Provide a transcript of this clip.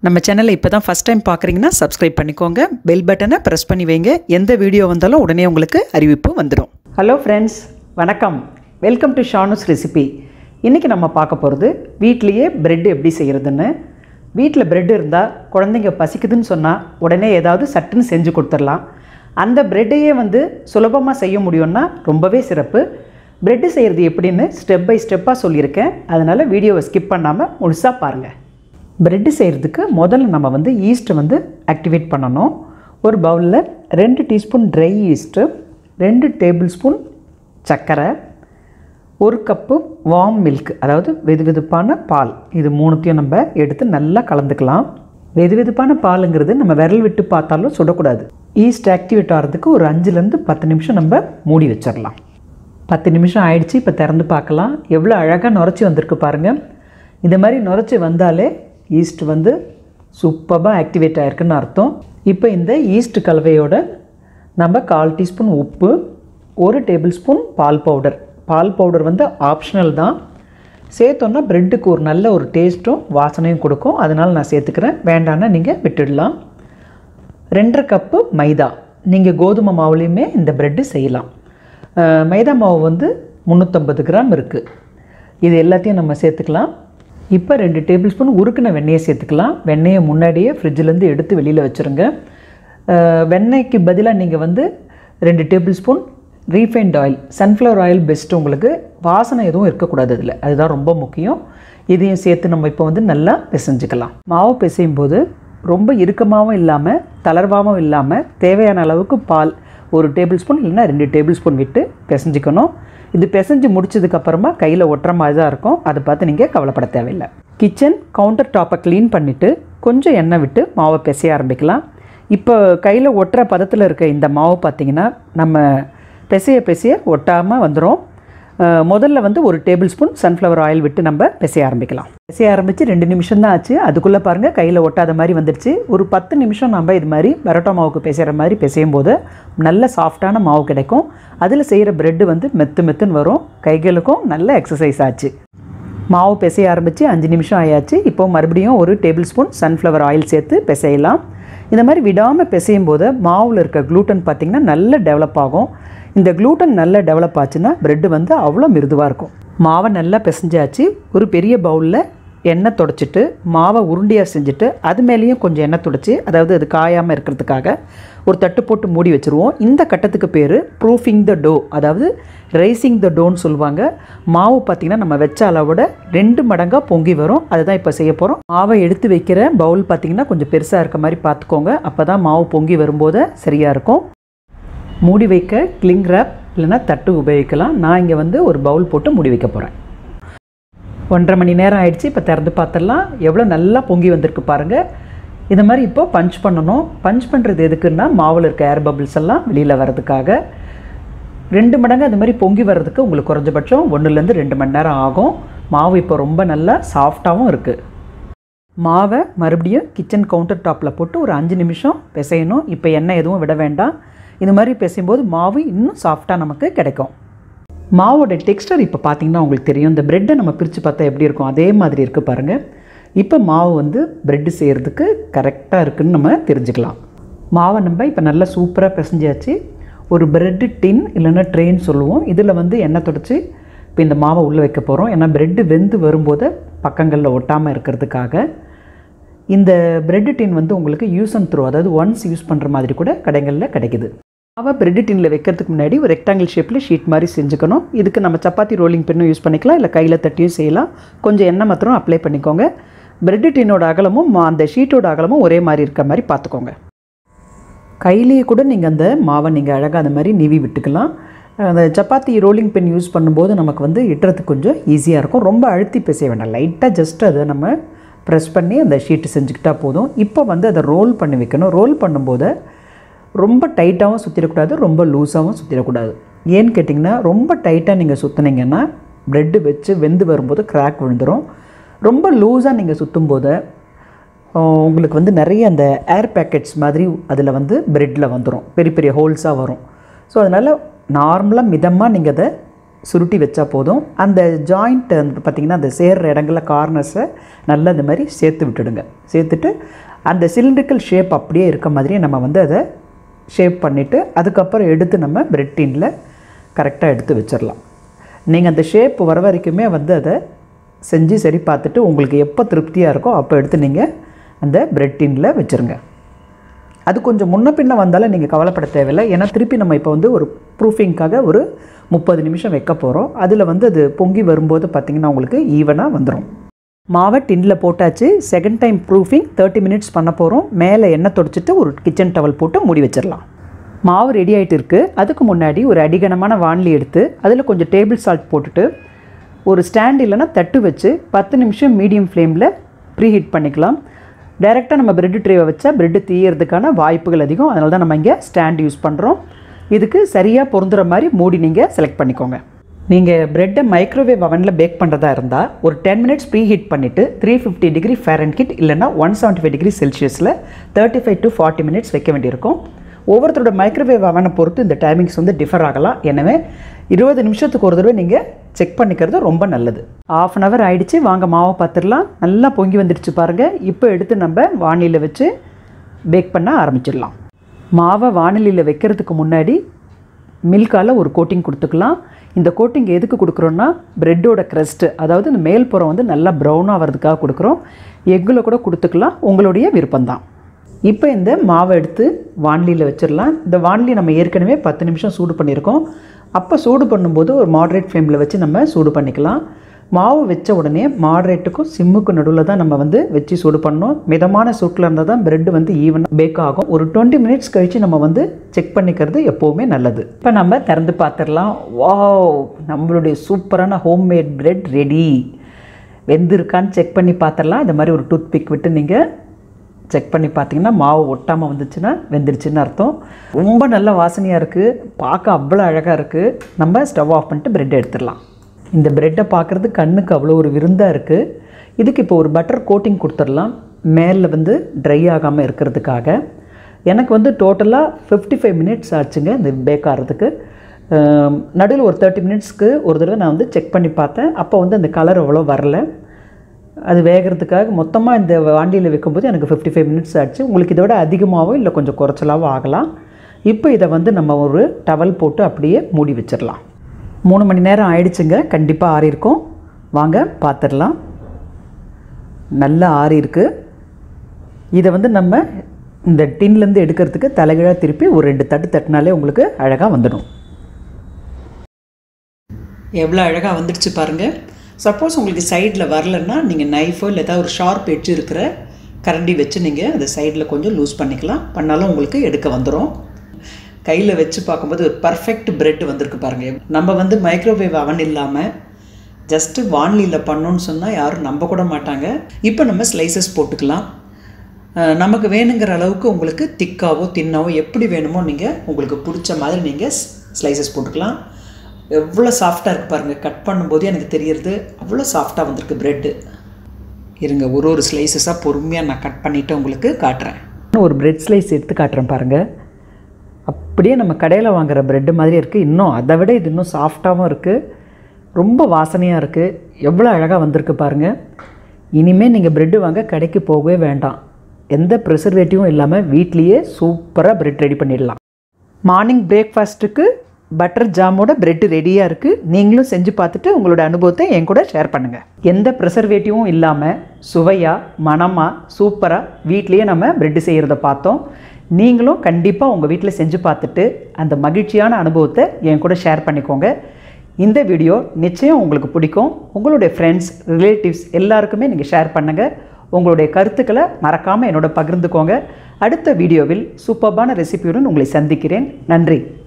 நம்ம சேனலை இப்போ தான் ஃபஸ்ட் டைம் பார்க்குறீங்கன்னா சப்ஸ்கிரைப் பண்ணிக்கோங்க பெல் பட்டனை ப்ரெஸ் பண்ணி வைங்க எந்த வீடியோ வந்தாலும் உடனே உங்களுக்கு அறிவிப்பு வந்துடும் ஹலோ ஃப்ரெண்ட்ஸ் வணக்கம் வெல்கம் டு ஷானுஸ் ரெசிபி இன்றைக்கி நம்ம பார்க்க போகிறது வீட்லேயே பிரெட் எப்படி செய்கிறதுன்னு வீட்டில் பிரெட் இருந்தால் குழந்தைங்க பசிக்குதுன்னு சொன்னால் உடனே ஏதாவது சட்டுன்னு செஞ்சு கொடுத்துடலாம் அந்த பிரெட்டையே வந்து சுலபமாக செய்ய முடியும்னா ரொம்பவே சிறப்பு பிரெட்டு செய்கிறது எப்படின்னு ஸ்டெப் பை ஸ்டெப்பாக சொல்லியிருக்கேன் அதனால் வீடியோவை ஸ்கிப் பண்ணாமல் முழுசாக பாருங்கள் பிரெட்டு செய்கிறதுக்கு முதல்ல நம்ம வந்து ஈஸ்ட்டை வந்து ஆக்டிவேட் பண்ணணும் ஒரு பவுலில் ரெண்டு டீஸ்பூன் ட்ரை ஈஸ்ட்டு ரெண்டு டேபிள் ஸ்பூன் சர்க்கரை ஒரு கப்பு வார்ம் மில்க் அதாவது வெதுவெதுப்பான பால் இது மூணுத்தையும் நம்ம எடுத்து நல்லா கலந்துக்கலாம் வெதுவெதுப்பான பாலுங்கிறது நம்ம விரல் விட்டு பார்த்தாலும் சுடக்கூடாது ஈஸ்ட் ஆக்டிவேட் ஆகிறதுக்கு ஒரு அஞ்சுலேருந்து பத்து நிமிஷம் நம்ம மூடி வச்சிடலாம் பத்து நிமிஷம் ஆயிடுச்சு இப்போ திறந்து பார்க்கலாம் எவ்வளோ அழகாக நுரைச்சி வந்திருக்கு பாருங்கள் இந்த மாதிரி நுரைச்சி வந்தாலே ஈஸ்ட் வந்து சூப்பராக ஆக்டிவேட் ஆயிருக்குன்னு அர்த்தம் இப்போ இந்த ஈஸ்ட் கலவையோட நம்ம கால் டீஸ்பூன் உப்பு ஒரு டேபிள் ஸ்பூன் பால் பவுடர் பால் பவுடர் வந்து ஆப்ஷனல் தான் சேர்த்தோன்னா ப்ரெட்டுக்கு ஒரு நல்ல ஒரு டேஸ்ட்டும் வாசனையும் கொடுக்கும் அதனால் நான் சேர்த்துக்கிறேன் வேண்டான்னா நீங்கள் விட்டுடலாம் ரெண்டரை கப்பு மைதா நீங்கள் கோதுமை மாவுலேயுமே இந்த ப்ரெட்டு செய்யலாம் அஹ், மைதா மாவு வந்து முந்நூற்றம்பது கிராம் இருக்குது இது எல்லாத்தையும் நம்ம சேர்த்துக்கலாம் இப்போ ரெண்டு டேபிள் ஸ்பூன் உருக்கின வெண்ணெயை சேர்த்துக்கலாம் வெண்ணெயை முன்னாடியே ஃப்ரிட்ஜிலேருந்து எடுத்து வெளியில் வச்சுருங்க அஹ், வெண்ணெய்க்கு பதிலாக நீங்கள் வந்து ரெண்டு tablespoon refined oil sunflower oil best உங்களுக்கு வாசனை எதுவும் இருக்கக்கூடாது அதில் அதுதான் ரொம்ப முக்கியம் இதையும் சேர்த்து நம்ம இப்போ வந்து நல்லா பிசைஞ்சுக்கலாம் மாவு பிசையும் போது ரொம்ப இறுக்கமாகவும் இல்லாமல் தளர்வாகவும் இல்லாமல் தேவையான அளவுக்கு பால் ஒரு டேபிள் ஸ்பூன் இல்லைன்னா ரெண்டு டேபிள் ஸ்பூன் விட்டு பிசைஞ்சிக்கணும் இது பிசைஞ்சு முடிச்சதுக்கப்புறமா கையில் ஒட்டுற மாதிரி தான் இருக்கும் அதை பார்த்து நீங்கள் கவலைப்பட தேவையில்லை கிச்சன் கவுண்டர் டாப்பை க்ளீன் பண்ணிவிட்டு கொஞ்சம் எண்ணெய் விட்டு மாவை பிசைய ஆரம்பிக்கலாம் இப்போ கையில் ஒட்டுற பதத்தில் இருக்க இந்த மாவு பார்த்தீங்கன்னா நம்ம பிசைய பிசைய ஒட்டாமல் வந்துடும் அஹ், முதல்ல வந்து ஒரு டேபிள் ஸ்பூன் சன்ஃப்ளவர் ஆயில் விட்டு நம்ம பிசைய ஆரம்பிக்கலாம் பிசைய ஆரம்பித்து ரெண்டு நிமிஷம் தான் ஆச்சு அதுக்குள்ளே பாருங்கள் கையில் ஒட்டாத மாதிரி வந்துடுச்சு ஒரு பத்து நிமிஷம் நம்ம இது மாதிரி பரோட்டா மாவுக்கு பிசைகிற மாதிரி பிசையும் போது நல்ல சாஃப்டான மாவு கிடைக்கும் அதில் செய்கிற பிரெட்டு வந்து மெத்து மெத்துன்னு வரும் கைகளுக்கும் நல்ல எக்ஸசைஸ் ஆச்சு மாவு பிசைய ஆரம்பித்து அஞ்சு நிமிஷம் ஆயாச்சு இப்போ மறுபடியும் ஒரு டேபிள் ஸ்பூன் சன்ஃப்ளவர் ஆயில் சேர்த்து பிசையலாம் இந்த மாதிரி விடாமல் பிசையும் போது மாவில் இருக்க க்ளூட்டன் பார்த்திங்கன்னா நல்ல டெவலப் ஆகும் இந்த க்ளூட்டன் நல்லா டெவலப் ஆச்சுன்னா பிரெட்டு வந்து அவ்வளோ மிருதுவாக இருக்கும் மாவை நல்லா பிசைஞ்சாச்சு ஒரு பெரிய பவுலில் எண்ணெய் தொடச்சிட்டு மாவை உருண்டையாக செஞ்சுட்டு அது மேலேயும் கொஞ்சம் எண்ணெய் தொடச்சி அதாவது அது காயாமல் இருக்கிறதுக்காக ஒரு தட்டு போட்டு மூடி வச்சுருவோம் இந்த கட்டத்துக்கு பேர் ப்ரூஃபிங் த டோ அதாவது ரைசிங் த டோன்னு சொல்லுவாங்க மாவு பார்த்திங்கன்னா நம்ம வச்ச அளவோட ரெண்டு மடங்காக பொங்கி வரும் அதுதான் இப்போ செய்ய போகிறோம் மாவை எடுத்து வைக்கிற பவுல் பார்த்திங்கன்னா கொஞ்சம் பெருசாக இருக்க மாதிரி பார்த்துக்கோங்க அப்போ தான் மாவு பொங்கி வரும்போது சரியாக இருக்கும் மூடி வைக்க கிளிங் ரேப் இல்லைன்னா தட்டு உபயோகிக்கலாம் நான் இங்கே வந்து ஒரு பவுல் போட்டு மூடி வைக்க போகிறேன் ஒன்றரை மணி நேரம் ஆயிடுச்சு இப்போ திறந்து பார்த்துடலாம் எவ்வளோ நல்லா பொங்கி வந்திருக்கு பாருங்கள் இந்த மாதிரி இப்போ பஞ்ச் பண்ணணும் பஞ்ச் பண்ணுறது எதுக்குன்னா மாவில் இருக்க ஏர் பபிள்ஸ் எல்லாம் வெளியில் வர்றதுக்காக ரெண்டு மடங்கு அது மாதிரி பொங்கி வர்றதுக்கு உங்களுக்கு குறைஞ்சபட்சம் ஒன்றுலேருந்து ரெண்டு மணி நேரம் ஆகும் மாவு இப்போ ரொம்ப நல்லா சாஃப்டாகவும் இருக்குது மாவை மறுபடியும் கிச்சன் கவுண்டர் டாப்பில் போட்டு ஒரு அஞ்சு நிமிஷம் பிசையணும் இப்போ எண்ணெய் எதுவும் விட வேண்டாம் இது மாதிரி பிசையும்போது மாவு இன்னும் சாஃப்டாக நமக்கு கிடைக்கும் மாவோட டெக்ஸ்டர் இப்போ பார்த்தீங்கன்னா உங்களுக்கு தெரியும் இந்த ப்ரெட்டை நம்ம பிரித்து பார்த்தா எப்படி இருக்கும் அதே மாதிரி இருக்குது பாருங்கள் இப்போ மாவு வந்து ப்ரெட்டு செய்கிறதுக்கு கரெக்டாக இருக்குன்னு நம்ம தெரிஞ்சுக்கலாம் மாவை நம்ம இப்போ நல்லா சூப்பராக பிசைஞ்சாச்சு ஒரு ப்ரெட்டு டின் இல்லைன்னா ட்ரெயின் சொல்லுவோம் இதில் வந்து எண்ணெய் தொடச்சி இப்போ இந்த மாவை உள்ளே வைக்க போகிறோம் ஏன்னா ப்ரெட்டு வெந்து வரும்போது பக்கங்களில் ஒட்டாமல் இருக்கிறதுக்காக இந்த பிரெட் டின் வந்து உங்களுக்கு யூஸ் அண்ட் த்ரோ அதாவது ஒன்ஸ் யூஸ் பண்ணுற மாதிரி கூட கடைகளில் கிடைக்குது மாவை பிரெட் டின்னில் வைக்கிறதுக்கு முன்னாடி ஒரு ரெக்டாங்கிள் ஷேப்பில் ஷீட் மாதிரி செஞ்சுக்கணும் இதுக்கு நம்ம சப்பாத்தி ரோலிங் பின்னும் யூஸ் பண்ணிக்கலாம் இல்லை கையில் தட்டியும் செய்யலாம் கொஞ்சம் எண்ணெய் மாத்திரம் அப்ளை பண்ணிக்கோங்க பிரெட் டின்னோட அகலமும் மா- அந்த ஷீட்டோட அகலமும் ஒரே மாதிரி இருக்க மாதிரி பார்த்துக்கோங்க கையிலேயே கூட நீங்கள் அந்த மாவை நீங்கள் அழகாக அந்த மாதிரி நிவி விட்டுக்கலாம் அந்த சப்பாத்தி ரோலிங் பென் யூஸ் பண்ணும்போது நமக்கு வந்து இட்டுறதுக்கு கொஞ்சம் ஈஸியாக இருக்கும் ரொம்ப அழுத்தி பிசைய வேண்டாம் லைட்டாக ஜஸ்ட் அதை நம்ம ப்ரெஸ் பண்ணி அந்த ஷீட்டு செஞ்சுக்கிட்டா போதும் இப்போ வந்து அதை ரோல் பண்ணி வைக்கணும் ரோல் பண்ணும்போது ரொம்ப டைட்டாகவும் சுற்றிடக்கூடாது ரொம்ப லூஸாகவும் சுற்றிடக்கூடாது ஏன்னு கேட்டிங்கன்னா ரொம்ப டைட்டாக நீங்கள் சுற்றுனீங்கன்னா ப்ரெட்டு வச்சு வெந்து வரும்போது கிராக் விழுந்துடும் ரொம்ப லூஸாக நீங்கள் சுற்றும் போது ஆஹ் உங்களுக்கு வந்து நிறைய அந்த ஏர் பேக்கெட்ஸ் மாதிரி அதில் வந்து ப்ரெட்டில் வந்துடும் பெரிய பெரிய ஹோல்ஸாக வரும் ஸோ அதனால் நார்மலாக மிதமாக நீங்கள் அதை சுருட்டி வச்சா போதும் அந்த ஜாயிண்ட் வந்து பார்த்திங்கன்னா அந்த சேர்ற இடங்களில் கார்னர்ஸை நல்லா இந்த மாதிரி சேர்த்து விட்டுடுங்க சேர்த்துட்டு அந்த சிலிண்ட்ரிக்கல் ஷேப் அப்படியே இருக்க மாதிரியே நம்ம வந்து அதை ஷேப் பண்ணிவிட்டு அதுக்கப்புறம் எடுத்து நம்ம பிரெட் டின்னில் கரெக்டாக எடுத்து வச்சிடலாம் நீங்கள் அந்த ஷேப் வர வரைக்குமே வந்து அதை செஞ்சு சரி பார்த்துட்டு உங்களுக்கு எப்போ திருப்தியாக இருக்கோ அப்போ எடுத்து நீங்கள் அந்த பிரெட் டின்னில் வச்சுருங்க அது கொஞ்சம் முன்ன பின்ன வந்தாலும் நீங்கள் கவலைப்பட தேவையில்லை ஏன்னா திருப்பி நம்ம இப்போ வந்து ஒரு ப்ரூஃபிங்க்காக ஒரு முப்பது நிமிஷம் வைக்க போகிறோம் அதில் வந்து அது பொங்கி வரும்போது பார்த்திங்கன்னா உங்களுக்கு ஈவனாக வந்துடும் மாவை டின்னில் போட்டாச்சு second time proofing thirty minutes பண்ண போகிறோம் மேலே எண்ணெய் தொடச்சிட்டு ஒரு கிச்சன் டவல் போட்டு மூடி வச்சிடலாம் மாவு ரெடி ஆகிட்டு இருக்குது அதுக்கு முன்னாடி ஒரு அடிகனமான வானலி எடுத்து அதில் கொஞ்சம் டேபிள் சால்ட் போட்டுட்டு ஒரு ஸ்டாண்ட் இல்லைன்னா தட்டு வச்சு பத்து நிமிஷம் மீடியம் ஃப்ளேமில் ப்ரீ ஹீட் பண்ணிக்கலாம் டைரெக்டாக நம்ம பிரெட் ட்ரேவை வச்சா பிரெட்டு தீயறதுக்கான வாய்ப்புகள் அதிகம் அதனால தான் நம்ம இங்கே ஸ்டாண்ட் யூஸ் பண்ணுறோம் இதுக்கு சரியாக பொருந்துகிற மாதிரி மூடி நீங்கள் செலக்ட் பண்ணிக்கோங்க நீங்கள் ப்ரெட்டை மைக்ரோவேவ் அவனில் பேக் பண்ணுறதா இருந்தால் ஒரு டென் மினிட்ஸ் ப்ரீ ஹீட் பண்ணிவிட்டு த்ரீ ஃபிஃப்டி டிகிரி ஃபேரன்கிட் இல்லைனா ஒன் செவன்ட்டி ஃபைவ் டிகிரி செல்சியஸில் thirty five to forty minutes வைக்க வேண்டியிருக்கும் ஒவ்வொருத்தரோட மைக்ரோவேவ் அவனை பொறுத்து இந்த டைமிங்ஸ் வந்து டிஃபர் ஆகலாம் எனவே இருபது நிமிஷத்துக்கு ஒரு தடவை நீங்கள் செக் பண்ணிக்கிறது ரொம்ப நல்லது ஆஃப் அன் ஹவர் ஆயிடுச்சு வாங்க மாவை பார்த்துடலாம் நல்லா பொங்கி வந்துடுச்சு பாருங்கள் இப்போ எடுத்து நம்ம வானிலையில் வச்சு பேக் பண்ண ஆரம்பிச்சிடலாம் மாவை வானிலையில் வைக்கிறதுக்கு முன்னாடி மில்கால் ஒரு கோட்டிங் கொடுத்துக்கலாம் இந்த கோட்டிங் எதுக்கு கொடுக்குறோன்னா ப்ரெட்டோட க்ரஸ்ட்டு அதாவது இந்த மேல்புறம் வந்து நல்லா ப்ரௌனாக வர்றதுக்காக கொடுக்குறோம் எக்கில் கூட கொடுத்துக்கலாம் உங்களுடைய விருப்பம்தான் இப்போ இந்த மாவை எடுத்து வான்லியில் வச்சிடலாம் இந்த வான்லி நம்ம ஏற்கனவே பத்து நிமிஷம் சூடு பண்ணியிருக்கோம் அப்போ சூடு பண்ணும்போது ஒரு மாட்ரேட் ஃப்ளேமில் வச்சு நம்ம சூடு பண்ணிக்கலாம் மாவு வச்ச உடனே மாட்ரேட்டுக்கும் சிம்முக்கும் நடுவில் தான் நம்ம வந்து வச்சு சூடு பண்ணணும் மிதமான சூட்டில் இருந்தால் தான் பிரெட் வந்து ஈவனாக பேக் ஆகும் ஒரு டுவெண்ட்டி மினிட்ஸ் கழித்து நம்ம வந்து செக் பண்ணிக்கிறது எப்போவுமே நல்லது இப்போ நம்ம திறந்து பார்த்துடலாம் வாவ் நம்மளுடைய சூப்பரான ஹோம்மேட் பிரெட் ரெடி வெந்திருக்கான்னு செக் பண்ணி பார்த்துடலாம் இந்த மாதிரி ஒரு டூத் பிக் விட்டு நீங்கள் செக் பண்ணி பார்த்தீங்கன்னா மாவு ஒட்டாமல் வந்துச்சுன்னா வெந்துருச்சுன்னு அர்த்தம் ரொம்ப நல்ல வாசனையாக இருக்குது பார்க்க அவ்வளோ அழகாக இருக்குது நம்ம ஸ்டவ் ஆஃப் பண்ணிட்டு பிரெட் எடுத்துடலாம் இந்த பிரெட்டை பார்க்குறது கண்ணுக்கு அவ்வளோ ஒரு விருந்தாக இருக்குது இதுக்கு இப்போ ஒரு பட்டர் கோட்டிங் கொடுத்துடலாம் மேலே வந்து ட்ரை ஆகாமல் இருக்கிறதுக்காக எனக்கு வந்து டோட்டலாக ஃபிஃப்டி ஃபைவ் மினிட்ஸ் ஆச்சுங்க இந்த பேக் ஆகிறதுக்கு நடுவில் ஒரு தேர்ட்டி மினிட்ஸ்க்கு ஒரு தடவை நான் வந்து செக் பண்ணி பார்த்தேன் அப்போ வந்து அந்த கலர் அவ்வளோ வரல அது வேகிறதுக்காக மொத்தமாக இந்த வாண்டியில் வைக்கும்போது எனக்கு ஃபிஃப்டி ஃபைவ் மினிட்ஸ் ஆச்சு உங்களுக்கு இதோட அதிகமாகவோ இல்லை கொஞ்சம் குறைச்சலாவோ ஆகலாம் இப்போ இதை வந்து நம்ம ஒரு டவல் போட்டு அப்படியே மூடி வச்சிடலாம் மூணு மணி நேரம் ஆயிடுச்சுங்க கண்டிப்பாக ஆறி இருக்கும் வாங்க பார்த்துடலாம் நல்லா ஆறி இருக்கு இதை வந்து நம்ம இந்த டின்லேருந்து எடுக்கிறதுக்கு தலைகீழாக திருப்பி ஒரு ரெண்டு தட்டு தட்டினாலே உங்களுக்கு அழகாக வந்துடும் எவ்வளோ அழகாக வந்துடுச்சு பாருங்கள் சப்போஸ் உங்களுக்கு சைடில் வரலன்னா நீங்கள் நைஃபோ இல்லை ஏதாவது ஒரு ஷார்ப் எட்ஜ் இருக்கிற கரண்டி வச்சு நீங்கள் அதை சைடில் கொஞ்சம் லூஸ் பண்ணிக்கலாம் பண்ணாலும் உங்களுக்கு எடுக்க வந்துடும் கையில் வச்சு பார்க்கும்போது ஒரு பர்ஃபெக்ட் பிரெட் வந்திருக்கு பாருங்கள் நம்ம வந்து மைக்ரோவேவ் அவன் இல்லாமல் ஜஸ்ட்டு வான்லியில் பண்ணோன்னு சொன்னால் யாரும் நம்ப கூட மாட்டாங்க இப்போ நம்ம ஸ்லைசஸ் போட்டுக்கலாம் அஹ் நமக்கு வேணுங்கிற அளவுக்கு உங்களுக்கு திக்காவோ தின்னாவோ எப்படி வேணுமோ நீங்கள் உங்களுக்கு பிடிச்ச மாதிரி நீங்கள் ஸ்லைசஸ் போட்டுக்கலாம் எவ்வளோ சாஃப்டாக இருக்குது பாருங்கள் கட் பண்ணும்போதே எனக்கு தெரியறது அவ்வளோ சாஃப்டாக வந்திருக்கு ப்ரெட்டு இருங்க ஒரு ஒரு ஸ்லைசஸாக பொறுமையாக நான் கட் பண்ணிவிட்டு உங்களுக்கு காட்டுறேன் ஒரு பிரெட் ஸ்லைஸ் எடுத்து காட்டுறேன் பாருங்கள் அப்படியே நம்ம கடையில் வாங்குற ப்ரெட்டு மாதிரி இருக்குது இன்னும் அதை விட இது இன்னும் சாஃப்டாகவும் இருக்குது ரொம்ப வாசனையாக இருக்குது எவ்வளோ அழகாக வந்திருக்கு பாருங்கள் இனிமேல் நீங்கள் ப்ரெட்டு வாங்க கடைக்கு போகவே வேண்டாம் எந்த ப்ரிசர்வேட்டிவும் இல்லாமல் வீட்லேயே சூப்பராக பிரெட் ரெடி பண்ணிடலாம் மார்னிங் பிரேக்ஃபாஸ்ட்டுக்கு பட்டர் ஜாமோட பிரெட் ரெடியாக இருக்குது நீங்களும் செஞ்சு பார்த்துட்டு உங்களோட அனுபவத்தை என் கூட ஷேர் பண்ணுங்கள் எந்த ப்ரிசர்வேட்டிவும் இல்லாமல் சுவையாக மணமாக சூப்பராக வீட்லேயே நம்ம பிரெட் செய்கிறத பார்த்தோம் நீங்களும் கண்டிப்பாக உங்கள் வீட்டில் செஞ்சு பார்த்துட்டு அந்த மகிழ்ச்சியான அனுபவத்தை என் கூட ஷேர் பண்ணிக்கோங்க இந்த வீடியோ நிச்சயம் உங்களுக்கு பிடிக்கும் உங்களுடைய ஃப்ரெண்ட்ஸ் ரிலேட்டிவ்ஸ் எல்லாருக்குமே நீங்கள் ஷேர் பண்ணுங்கள் உங்களுடைய கருத்துக்களை மறக்காமல் என்னோட பகிர்ந்துக்கோங்க அடுத்த வீடியோவில் சூப்பர்பான ரெசிபியுடன் உங்களை சந்திக்கிறேன் நன்றி